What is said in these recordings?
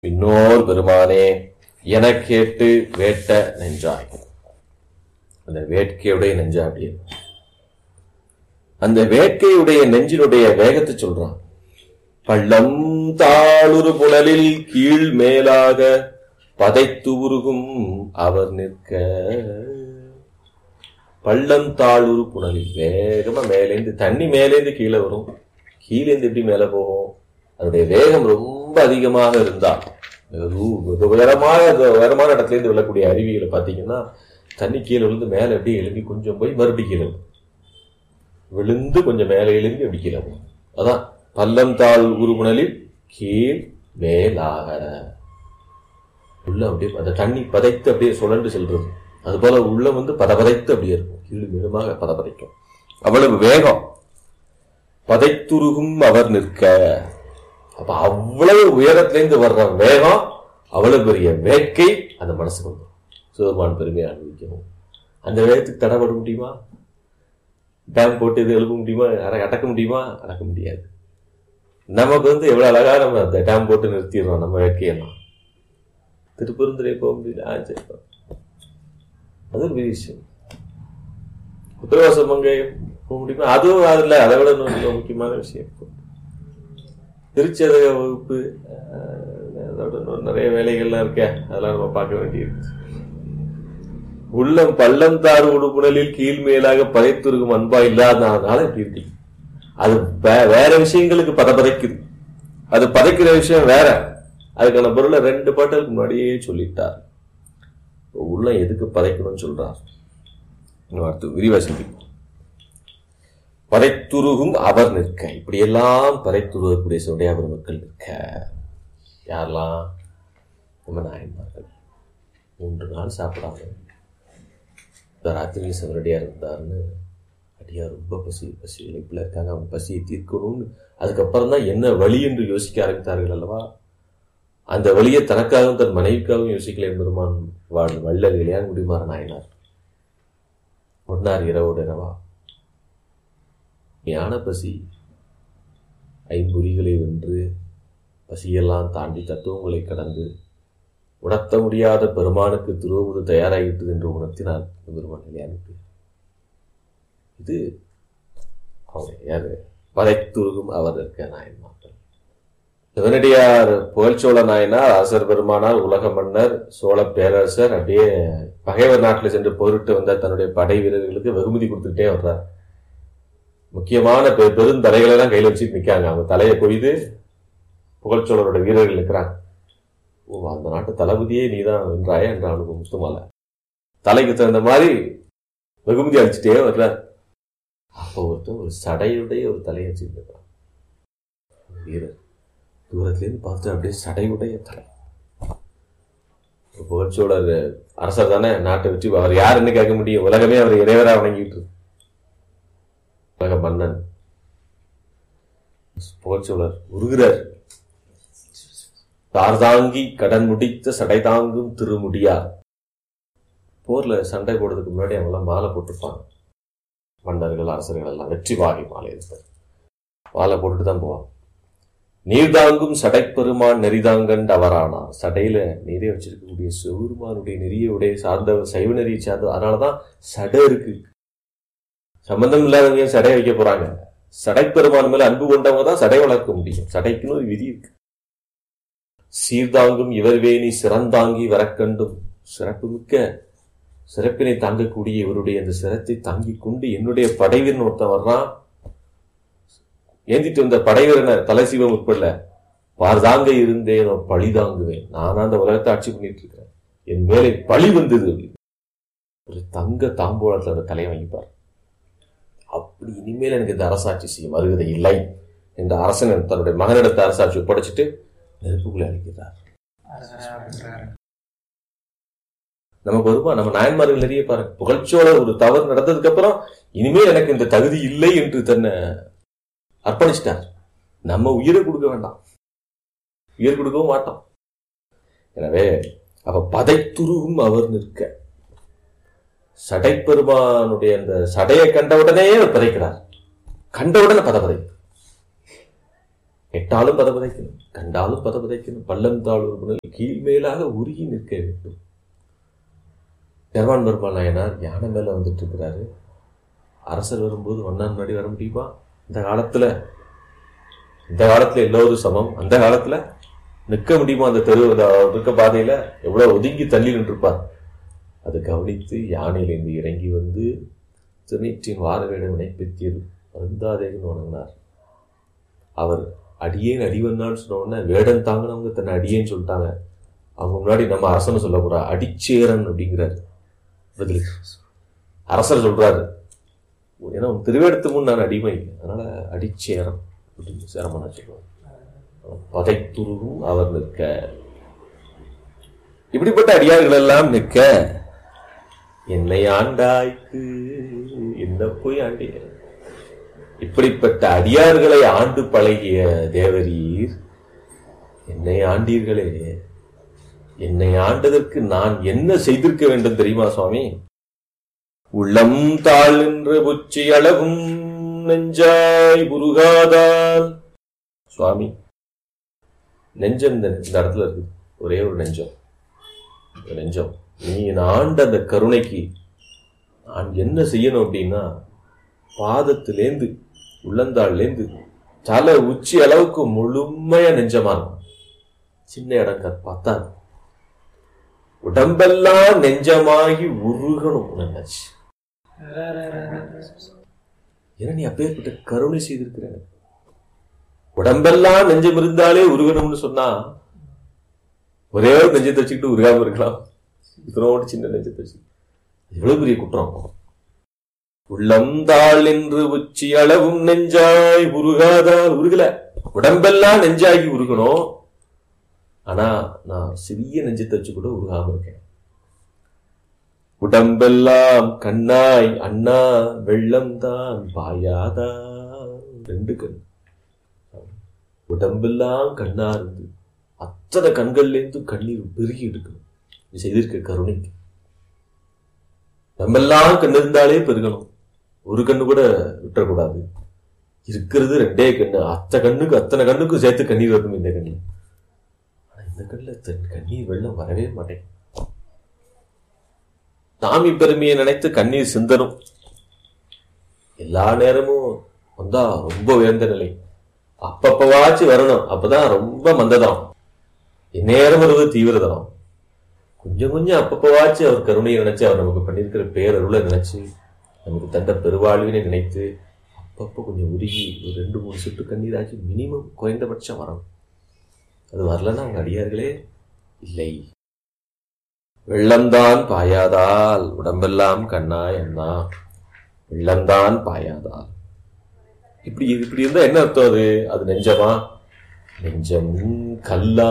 இன்னோர் பெருமானே எனக் கேட்டு வேட்ட நெஞ்சாய் அந்த வேட்கையுடைய நெஞ்சா அப்படி இருக்கு. அந்த வேட்கையுடைய நெஞ்சினுடைய வேகத்தை சொல்றான் பள்ளம் தாளுரு புனலில் கீழ் மேலாக பதைத்து உருகும் அவர் நிற்க பள்ளம் தாளுரு புனலில் வேகமா மேலேந்து தண்ணி மேலேந்து கீழே வரும் கீழேந்து எப்படி மேலே போகும் அதனுடைய வேகம் ரொம்ப அதிகமாக இருந்தா வெகு- வெகு உயரமான அந்த உயரமான இடத்துல இருந்து விழக்கூடிய அருவிகளை பார்த்தீங்கன்னா தண்ணி கீழே விழுந்து மேலே அப்படியே எழும்பி கொஞ்சம் போய் மறுபடியும் கீழே விழும். விழுந்து கொஞ்சம் மேலே எழும்பி அப்படி கீழே போகும் அதான் பள்ளம் தாழ் உருகுணலில் கீழ் மேலாக உள்ள அப்படியே அந்த தண்ணி பதைத்து அப்படியே சுழன்று செல்றது அது போல உள்ள வந்து பதபதைத்து அப்படியே இருக்கும் கீழ் மீதமாக பதபதைக்கும் அவ்வளவு வேகம் பதைத்துருகும் அவர் நிற்க அப்ப அவ்வளவு உயரத்திலிருந்து வர்ற வேகம் அவ்வளவு பெரிய வேட்கை அந்த மனசுக்கு வந்துடும் சிவபெருமான் பெருமையை அனுபவிக்கணும் அந்த வேகத்துக்கு தடைபட முடியுமா டேம் போட்டு இது எழுப்ப முடியுமா அட- அடக்க முடியுமா அடக்க முடியாது நமக்கு வந்து எவ்வளவு அழகா நம்ம அந்த டேம் போட்டு நிறுத்திடுறோம் நம்ம வேட்கையெல்லாம் திருப்பெருந்துறை போக முடியல ஆ, சரி போ. அது ஒரு பெரிய விஷயம் உத்தரவாசம் அங்கே போக முடியுமா அதுவும் அதுல அதை விட இன்னும் மிக முக்கியமான விஷயம் திருச்சதக வகுப்பு அஹ், அதோட இன்னும் நிறைய வேலைகள்லாம் இருக்க அதெல்லாம் நம்ம பார்க்க வேண்டியிருக்கு உள்ளம் பள்ளந்தாறு உடுப்புணலில் கீழ் மேலாக பதைத்துருக்கும் அன்பா இல்லாதனால இப்படி இருக்கு அது வே- வேற விஷயங்களுக்கு பதபதைக்குது அது பதைக்கிற விஷயம் வேற அதுக்கான பொருளை ரெண்டு பாட்டுக்கு முன்னாடியே சொல்லிட்டார் உள்ளம் எதுக்கு பதைக்கணும்னு சொல்றார் இன்னும் அடுத்து விரிவா சிந்திப்போம் பதைத்துருகும் அவர் நிற்க இப்படியெல்லாம் பதைத்துருகக்கூடிய சுடைய பெருமக்கள் நிற்க யாரெல்லாம் நம்ம நாயன்மார்கள் மூன்று நாள் சாப்பிடாம இந்த ராத்திரியில் சிவரடியார் இருந்தாருன்னு அடியார் ரொம்ப பசி பசி இழைப்பில் இருக்காங்க அவங்க பசியை தீர்க்கணும்னு அதுக்கப்புறம் தான் என்ன வழி என்று யோசிக்க ஆரம்பித்தார்கள் அல்லவா அந்த வழியை தனக்காகவும் தன் மனைவிக்காகவும் யோசிக்கல பெருமான் வாழ் வள்ளல் இளையான் முடிமாற நாயனார் ஒன்னார் இரவோடு இரவா ஞான பசி ஐம்பொறிகளை வென்று பசியெல்லாம் தாண்டி தத்துவங்களை கடந்து உணர்த்த முடியாத பெருமானுக்கு திருவுது தயாராகிட்டது என்று உணர்த்தினார் பெருமான் இளையானுக்கு இது அவங்க யாரு பதைத்துருகும் அவர் இருக்க நாயன்மார்கள் சிவனடியார் புகழ்ச்சோழ நாயனார் அரசர் பெருமானார் உலக மன்னர் சோழ பேரரசர் அப்படியே பகைவர் நாட்டில் சென்று போரிட்டு வந்த தன்னுடைய படை வீரர்களுக்கு வெகுமதி கொடுத்துக்கிட்டே வர்றார் முக்கியமான பெ- பெருந்தலைகளை எல்லாம் கையில் வச்சுட்டு நிற்காங்க அவங்க தலையை கொய்து புகழ்ச்சோழரோட வீரர்கள் நிற்கிறாங்க ஓ அந்த நாட்டு தளபதியே நீதான் வென்றாய என்ற அனுபவம் முத்துமால தலைக்கு தகுந்த மாதிரி வெகுமதி அடிச்சுட்டே வர்றார் அப்போ ஒருத்தன் ஒரு சடையுடைய ஒரு தலையை வச்சுருக்கான் வீரர் தூரத்துலேருந்து பார்த்து அப்படியே சடையுடைய தலை ஒரு புகழ்ச்சோழர் அரசர் தானே நாட்டை வச்சு அவர் யாருன்னு கேட்க முடியும் உலகமே அவர் இறைவரா வணங்கிட்டு இருக்கு உலக மன்னன் புகழ்ச்சோழர் உருகிறார் தார்தாங்கி கடன் முடித்த சடை தாங்கும் திருமுடியார் போர்ல சண்டை போடுறதுக்கு முன்னாடி அவங்கெல்லாம் மாலை போட்டிருப்பாங்க மன்னர்கள் அரசர்கள் எல்லாம் வெற்றி வாகை மாலை இருப்பார் மாலை போட்டுட்டு தான் போவாங்க நீர் தாங்கும் சடைப்பெருமான் நெறிதாங்கண்டு அவரானார் சடையில நீரே வச்சிருக்கக்கூடிய சிவருமானுடைய நெறிய உடைய சார்ந்த சைவ நெறியை சார்ந்த அதனாலதான் சடை இருக்கு சம்பந்தம் இல்லாதவங்க ஏன் சடை வைக்க போறாங்க சடைப்பெருமான் மேல அன்பு கொண்டவங்க தான் சடை வளர்க்க முடியும் சடைக்குன்னு ஒரு விதி இருக்கு சீர்தாங்கும் இவர் வேணி சிறந்தாங்கி வரக்கண்டும் சிறப்புமிக்க சிறப்பினை தாங்கக்கூடிய இவருடைய அந்த சிரத்தை தாங்கிக் கொண்டு என்னுடைய படைவீரன் ஒருத்தன் வர்றான் ஏந்திட்டு வந்த படைவீரனை தலை சிவம் உட்படல பார்தாங்க இருந்தேன் நான் பழி தாங்குவேன் நானா அந்த உலகத்தை ஆட்சி பண்ணிட்டு இருக்கிறேன் என் மேலே பழி வந்தது அப்படின்னு. ஒரு தங்க தாம்பூலத்துல அந்த தலையை வாங்கிப்பார் அப்படி இனிமேல் எனக்கு இந்த அரசாட்சி செய்யும் அருகதை இல்லை என்ற அரசன் தன்னுடைய மகனிடத்த அரசாட்சி ஒப்படைச்சிட்டு நெருப்புக்குள்ளே அழைக்கிறார் நமக்கு வருமா நம்ம நாயன்மார்கள் நிறைய பாருங்க புகழ்ச்சியோட ஒரு தவறு நடந்ததுக்கு அப்புறம் இனிமேல் எனக்கு இந்த தகுதி இல்லை என்று தன்னை அர்ப்பணிச்சிட்டார் நம்ம உயிரை கொடுக்க வேண்டாம் உயிர் கொடுக்கவும் மாட்டோம் எனவே அப்ப பதைத்துருவும் அவர் நிற்க சடைப்பெருமானுடைய அந்த சடையை கண்ட உடனே அவர் பதைக்கிறார் கண்ட உடனே பதபதை எட்டாலும் பதபதைக்கணும் கண்டாலும் பதபதைக்கணும் பள்ளம் தாழ்வு கீழ்மேலாக உருகி நிற்க வேண்டும் பெருமான் பெருமாள் நாயனார் யானை மேல வந்துட்டு இருக்கிறாரு அரசர் வரும்போது ஒன்னாம் முன்னாடி வர முடியுமா இந்த காலத்துல இந்த காலத்துல எல்லோரும் சமம் அந்த காலத்துல நிற்க முடியுமா அந்த தெரு அந்த இருக்க பாதையில எவ்வளவு ஒதுங்கி தள்ளி நின்றுப்பார் அதை கவனித்து யானையிலிருந்து இறங்கி வந்து திருநீற்றின் வாரவேட வினைப்பெற்றியர் வருந்தாதேன்னு வணங்கினார் அவர் அடியேன் அடிவன்னான்னு சொன்ன உடனே வேடன் தாங்கினவங்க தன்னை அடியேன்னு சொல்லிட்டாங்க அவங்க முன்னாடி நம்ம அரசனை சொல்லக்கூடாது அடிச்சேரன் அப்படிங்கிறாரு பதிலுக்கு அரசர் சொல்றாரு ஏன்னா உன் திருவேடத்து முன் நான் அடிமை அதனால அடிச்சேரன் அப்படின்னு சேரமனா சொல்லுவார் பதைத்துருவும் அவர் நிற்க இப்படிப்பட்ட அடியார்கள் எல்லாம் நிற்க என்னை ஆண்டாய்க்கு என்ன போய் ஆண்டிய இப்படிப்பட்ட அடியார்களை ஆண்டு பழகிய தேவரீர் என்னை ஆண்டீர்களே என்னை ஆண்டதற்கு நான் என்ன செய்திருக்க வேண்டும் தெரியுமா சுவாமி உள்ளம் தாழ் என்று புச்சி அளவும் நெஞ்சாய் புருகாதால் சுவாமி நெஞ்சம் இந்த இந்த இடத்துல இருக்கு ஒரே ஒரு நெஞ்சம் இந்த நெஞ்சம் நீ ஆண்ட அந்த கருணைக்கு நான் என்ன செய்யணும் அப்படின்னா பாதத்திலேந்து உள்ளந்தாள்லேந்து தலை உச்சி அளவுக்கு முழுமையா நெஞ்சமா இருக்கும் சின்ன இடம் க- பார்த்தா உடம்பெல்லாம் நெஞ்சமாகி உருகணும் நினைச்சு ஏன்னா நீ அப்பேற்பட்ட கருணை செய்திருக்கிற எனக்கு. உடம்பெல்லாம் நெஞ்சம் இருந்தாலே உருகணும்னு சொன்னா ஒரே ஒரு நெஞ்சத்தை வச்சுக்கிட்டு உருகாம இருக்கலாம் இத்தனோடு சின்ன நெஞ்சத்தை வச்சு எவ்வளவு பெரிய குற்றம் உள்ளம் தாள் என்று உச்சி அளவும் நெஞ்சாய் உருகாதால் உருகல உடம்பெல்லாம் நெஞ்சாகி உருகணும் ஆனா நான் சிறிய நெஞ்சத்தை வச்சு கூட உருகாம இருக்கேன் உடம்பெல்லாம் கண்ணாய் அண்ணா வெள்ளம் தான் பாயாதா ரெண்டு கண் உடம்பெல்லாம் கண்ணா இருந்து அத்தனை கண்கள்ல இருந்து கண்ணீர் பெருகி எடுக்கணும் நீ செய்திருக்க கருணைக்கு நம்மெல்லாம் கண்ணு இருந்தாலே பெருகணும் ஒரு கண்ணு கூட விட்டுறக்கூடாது இருக்கிறது ரெண்டே கண்ணு அத்தனை கண்ணுக்கு அத்தனை கண்ணுக்கும் சேர்த்து கண்ணீர் வரணும் இந்த கண்ணு ஆனா இந்த கண்ணுல தன் கண்ணீர் வெள்ளம் வரவே மாட்டேன் சாமி பெருமையை நினைத்து கண்ணீர் சிந்தனும் எல்லா நேரமும் வந்தா ரொம்ப உயர்ந்த நிலை அப்பப்பவாச்சும் வரணும் அப்பதான் ரொம்ப மந்ததம் எந்நேரம் வருவது தீவிரதம் கொஞ்சம் கொஞ்சம் அப்பப்பவாச்சும் அவர் கருணையை நினைச்சு அவர் நமக்கு பண்ணியிருக்கிற பேரருளை நினைச்சு நமக்கு தந்த பெருவாழ்வினை நினைத்து அப்பப்போ கொஞ்சம் உருகி ஒரு ரெண்டு மூணு சொட்டு கண்ணீராச்சு மினிமம் குறைந்தபட்சம் வரணும் அது வரலன்னா அவங்க அடியார்களே இல்லை வெள்ளம்தான் பாயாதால் உடம்பெல்லாம் கண்ணாய் அண்ணா வெள்ளம்தான் பாயாதால் இப்படி இப்படி இருந்தா என்ன அர்த்தம் அது அது நெஞ்சமா நெஞ்சம் கல்லா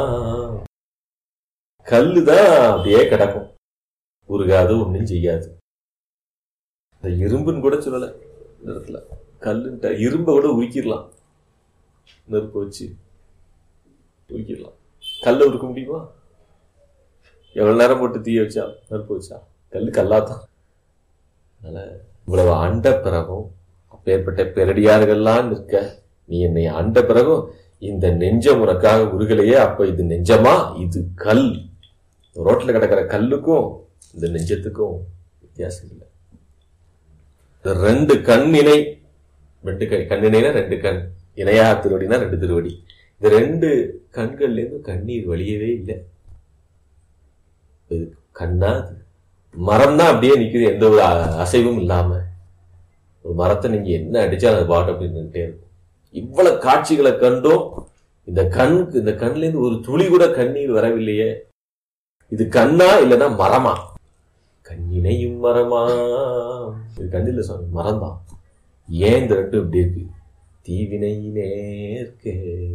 கல்லுதான் அப்படியே கிடக்கும் உருகாது ஒண்ணும் செய்யாது இந்த இரும்புன்னு கூட சொல்லல இந்த இடத்துல கல்லுன்ட்ட இரும்பை கூட உருக்கிடலாம் நெருப்பு வச்சு உருக்கிடலாம் கல்லை உருக்க முடியுமா எவ்வளவு நேரம் போட்டு தீய வச்சா நெருப்பு வச்சா கல்லு கல்லாதான் அதனால இவ்வளவு ஆண்ட பிறகும் அப்பேற்பட்ட பெரடியார்கள்லாம் நிற்க நீ என்னை ஆண்ட பிறகும் இந்த நெஞ்சம் உனக்காக உருகலையே அப்ப இது நெஞ்சமா இது கல் ரோட்ல கிடக்கிற கல்லுக்கும் இந்த நெஞ்சத்துக்கும் வித்தியாசம் இல்லை இந்த ரெண்டு கண் இணை ரெண்டு கண் கண்ணிணைனா ரெண்டு கண் இணையா திருவடினா ரெண்டு திருவடி இந்த ரெண்டு கண்கள்ல இருந்து கண்ணீர் வழியவே இல்லை இது கண்ணா அது மரம் தான் அப்படியே நிக்குது எந்த ஒரு அ- அசைவும் இல்லாம ஒரு மரத்தை நீங்க என்ன அடிச்சாலும் அது பாட்டு அப்படின்னு நின்னுட்டே இருக்கும் இவ்வளவு காட்சிகளை கண்டும் இந்த கண்ணுக்கு இந்த கண்ணுல இருந்து ஒரு துளி கூட கண்ணீர் வரவில்லையே இது கண்ணா இல்லைன்னா மரமா கண்ணினையும் மரமா இது கண்ணில்ல சாமி மரம் தான் ஏன் இந்த ரெண்டும் இப்படி இருக்கு தீவினை நேர்க்கே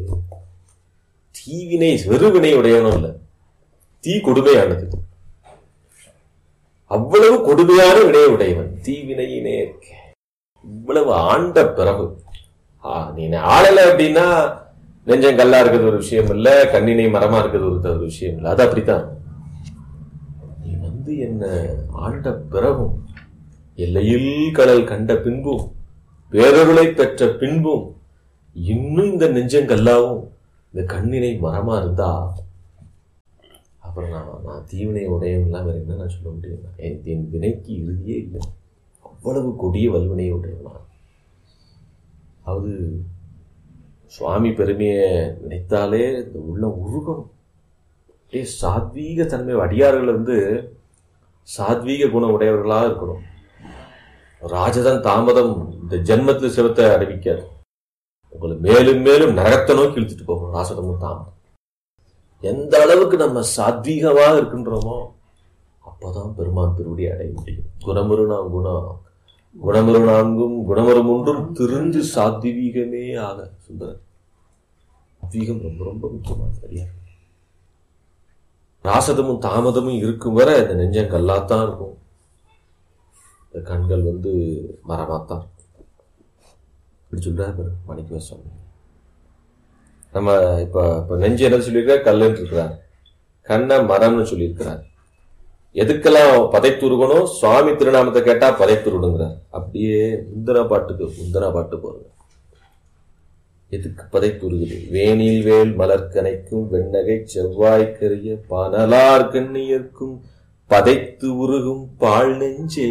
தீவினை வெறுவினை உடையவனும் இல்ல தீ கொடுமையானது அவ்வளவு கொடுமையான வினையை உடையவன் தீவினையினே இருக்க இவ்வளவு ஆண்ட பிறகு ஆ, நீ ஆளல அப்படின்னா நெஞ்சம் கல்லா இருக்கிறது ஒரு விஷயம் இல்ல கண்ணினை மரமா இருக்கிறது ஒரு ஒரு விஷயம் இல்ல அது அப்படித்தான் நீ வந்து என்ன ஆண்ட பிறகும் எல்லையில் கடல் கண்ட பின்பும் வேறொருளை பெற்ற பின்பும் இன்னும் இந்த நெஞ்சங்கல்லாவும் இந்த கண்ணினை மரமா இருந்தா அப்புறம் நான் நான் தீவினை உடையவன்லாம் வேற என்ன நான் சொல்ல முடியும் என் என் வினைக்கு இறுதியே இல்லை அவ்வளவு கொடிய வல்வினை உடையவனா அது சுவாமி பெருமையை நினைத்தாலே இந்த உள்ளம் உருகணும் அப்படியே சாத்வீக தன்மை அடியார்கள் வந்து சாத்வீக குணம் உடையவர்களாக இருக்கணும் ராஜதன் தாமதம் இந்த ஜென்மத்தில் சிவத்தை அறிவிக்காது உங்களை மேலும் மேலும் நரகத்தை நோக்கி இழுத்துட்டு போகும் ராசதமும் தாமதம் எந்த அளவுக்கு நம்ம சாத்வீகமாக இருக்கின்றோமோ அப்பதான் பெருமான் திருவடி அடைய முடியும் குணமரு நாம் குணம் குணமரு நான்கும் குணமரு ஒன்றும் திருந்து சாத்வீகமே ஆக சுந்தரர் சாத்வீகம் ரொம்ப ரொம்ப முக்கியமான சரியா ராசதமும் தாமதமும் இருக்கும் வரை இந்த நெஞ்சம் கல்லாத்தான் இருக்கும் இந்த கண்கள் வந்து மரமாத்தான் இருக்கும் இப்படி சொல்றாரு பாரு மணிக்கு சொன்ன நம்ம இப்ப இப்ப நெஞ்சு என்ன சொல்லியிருக்கார் கல்லுன்னு இருக்கிறார் கண்ணை மரம்னு சொல்லியிருக்கிறார் எதுக்கெல்லாம் பதைத்துருகணும் சுவாமி திருநாமத்தை கேட்டா பதைத்துருடுங்கிறார் அப்படியே முந்தன பாட்டுக்கு முந்தன பாட்டு போறது எதுக்கு பதைத்துருகுது வேணில் வேல் மலர்கனைக்கும் வெண்ணகை செவ்வாய்க்கரிய பனலார் கண்ணியர்க்கும் பதைத்து உருகும் பால் நெஞ்சே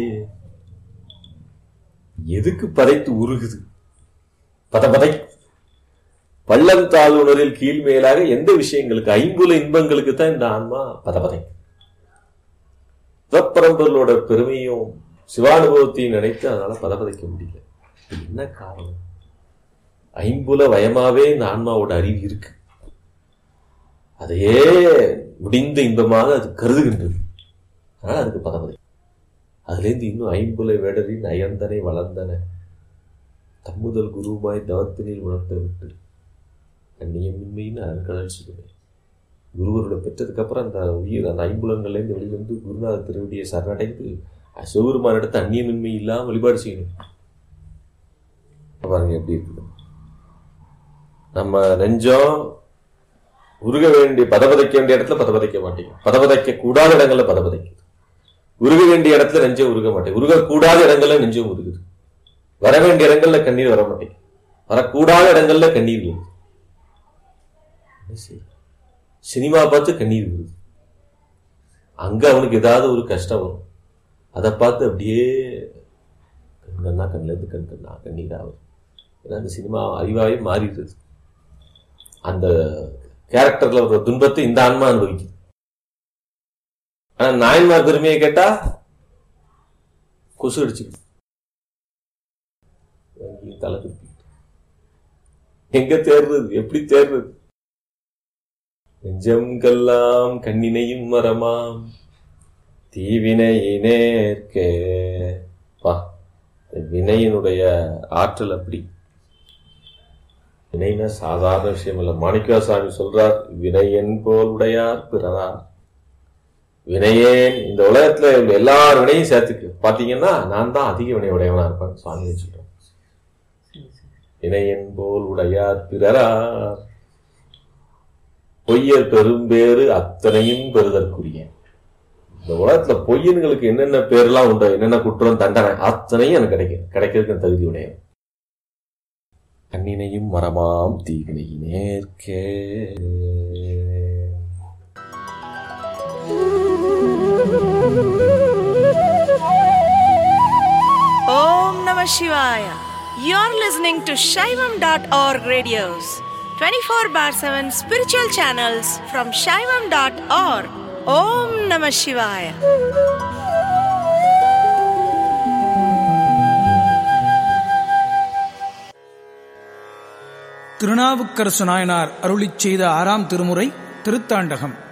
எதுக்கு பதைத்து உருகுது பத பதை பள்ளம் தாழ்வுணரில் கீழ் மேலாக எந்த விஷயங்களுக்கு ஐம்புல இன்பங்களுக்கு தான் இந்த ஆன்மா பதபதை சிவப்பரம்பொருளோட பெருமையும் சிவானுபவத்தையும் நினைத்து அதனால பதபதைக்க முடியல இது என்ன காரணம் ஐம்புல வயமாவே இந்த ஆன்மாவோட அறிவு இருக்கு அதையே முடிந்த இன்பமாக அது கருதுகின்றது அதனால அதுக்கு பதபதை அதுலேருந்து இன்னும் ஐம்புல வேடரின் அயந்தனை வளர்ந்தன தம்முதல் குருவாய் தவத்தினில் உணர்த்த விட்டு கண்ணியமின்மைன்னு அருங்கடல் சொல்லுவேன் குருவரோட பெற்றதுக்கு அப்புறம் அந்த உயிர் அந்த ஐம்புலங்கள்லேருந்து வெளிவந்து குருநாத திருவடியை சரணடைந்து சிவபெருமான இடத்து அந்நியமின்மை இல்லாமல் வழிபாடு செய்யணும் பாருங்க எப்படி இருக்குது நம்ம நெஞ்சம் உருக வேண்டிய பதபதைக்க வேண்டிய இடத்துல பதபதைக்க மாட்டேங்க பதபதைக்க கூடாத இடங்கள்ல பதபதைக்குது உருக வேண்டிய இடத்துல நெஞ்சம் உருக மாட்டேங்க உருக கூடாத இடங்கள்ல நெஞ்சம் உருகுது வர வேண்டிய இடங்கள்ல கண்ணீர் வர மாட்டேங்குது வரக்கூடாத இடங்கள்ல கண்ணீர் வருது சினிமா பார்த்து கண்ணீர் வருது அங்க அவனுக்கு ஏதாவது ஒரு கஷ்டம் வரும் அதை பார்த்து அப்படியே கண்கண்ணா கண்ணில் இருந்து கண் கண்ணா கண்ணீர் ஆகும் ஏன்னா அந்த சினிமா அறிவாவே மாறிடுது அந்த கேரக்டர்ல ஒரு துன்பத்தை இந்த ஆன்மா அனுபவிக்குது ஆனா நாயன்மார் பெருமையை கேட்டா கொசு அடிச்சுக்குது தலை திருப்பி எங்க தேர்றது எப்படி தேர்றது நெஞ்சம்கெல்லாம் கண்ணினையும் மரமாம் தீவினையினேற்கே பா வினையினுடைய ஆற்றல் அப்படி வினைனா சாதாரண விஷயம் இல்லை மாணிக்கா சாமி சொல்றார் வினையன் போல் உடையார் பிறரார் வினையேன் இந்த உலகத்துல உள்ள எல்லார் வினையும் சேர்த்துக்கு பாத்தீங்கன்னா நான் தான் அதிக வினை உடையவனா இருப்பேன் சுவாமி சொல்றேன் வினையன் போல் உடையார் பிறரார் பொய்யர் பெரும்பேறு அத்தனையும் பெறுதற்குரிய இந்த உலகத்துல பொய்யன்களுக்கு என்னென்ன பேர்லாம் உண்டோ என்னென்ன குற்றம் தண்டனை அத்தனையும் எனக்கு கிடைக்கும் கிடைக்கிறதுக்கு தகுதி உடையவன் கண்ணினையும் மரமாம் தீவினையினேற்கே Om Namah Shivaya. You're listening to Shaivam.org radios, 24 bar 7 spiritual channels from Shaivam.org. Om Namah Shivaya. Thirunavukkarasu Nayanar அருளிச் செய்த ஆறாம் திருமுறை திருத்தாண்டகம்